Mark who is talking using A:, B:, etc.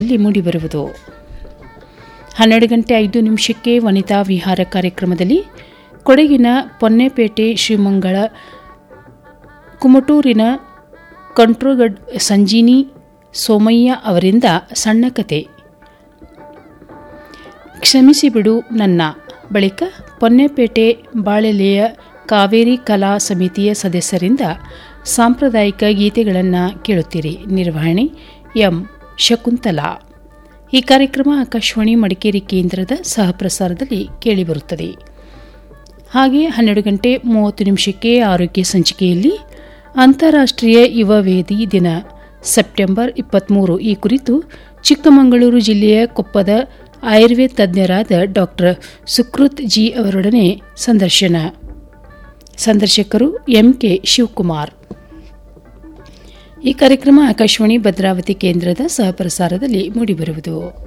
A: ಪ್ರಸಾರದಲ್ಲಿ ಮೂಡಿಬರುವುದು ಹನ್ನೆರಡು ಗಂಟೆ ಐದು ನಿಮಿಷಕ್ಕೆ ವನಿತಾ ವಿಹಾರ ಕಾರ್ಯಕ್ರಮದಲ್ಲಿ ಕೊಡಗಿನ ಪೊನ್ನೆಪೇಟೆ ಶ್ರೀಮಂಗಳ ಕುಮಟೂರಿನ ಕಂಟ್ರೋಗಡ್ ಸಂಜೀನಿ ಸೋಮಯ್ಯ ಅವರಿಂದ ಸಣ್ಣ ಕತೆ ಕ್ಷಮಿಸಿ ಬಿಡು ನನ್ನ ಬಳಿಕ ಪೊನ್ನೆಪೇಟೆ ಬಾಳೆಲೆಯ ಕಾವೇರಿ ಕಲಾ ಸಮಿತಿಯ ಸದಸ್ಯರಿಂದ ಸಾಂಪ್ರದಾಯಿಕ ಗೀತೆಗಳನ್ನು ಕೇಳುತ್ತೀರಿ ನಿರ್ವಹಣೆ ಎಂ ಶಕುಂತಲಾ ಈ ಕಾರ್ಯಕ್ರಮ ಆಕಾಶವಾಣಿ ಮಡಿಕೇರಿ ಕೇಂದ್ರದ ಸಹಪ್ರಸಾರದಲ್ಲಿ ಕೇಳಿಬರುತ್ತದೆ ಹಾಗೆ ಹನ್ನೆರಡು ಗಂಟೆ ಮೂವತ್ತು ನಿಮಿಷಕ್ಕೆ ಆರೋಗ್ಯ ಸಂಚಿಕೆಯಲ್ಲಿ ಅಂತಾರಾಷ್ಟ್ರೀಯ ಯುವ ವೇದಿ ದಿನ ಸೆಪ್ಟೆಂಬರ್ ಇಪ್ಪತ್ತ್ಮೂರು ಈ ಕುರಿತು ಚಿಕ್ಕಮಗಳೂರು ಜಿಲ್ಲೆಯ ಕೊಪ್ಪದ ಆಯುರ್ವೇದ ತಜ್ಞರಾದ ಡಾಕ್ಟರ್ ಸುಕೃತ್ ಜಿ ಅವರೊಡನೆ ಸಂದರ್ಶನ ಸಂದರ್ಶಕರು ಎಂಕೆ ಶಿವಕುಮಾರ್ ಈ ಕಾರ್ಯಕ್ರಮ ಆಕಾಶವಾಣಿ ಭದ್ರಾವತಿ ಕೇಂದ್ರದ ಸಹಪ್ರಸಾರದಲ್ಲಿ ಮೂಡಿಬರುವುದು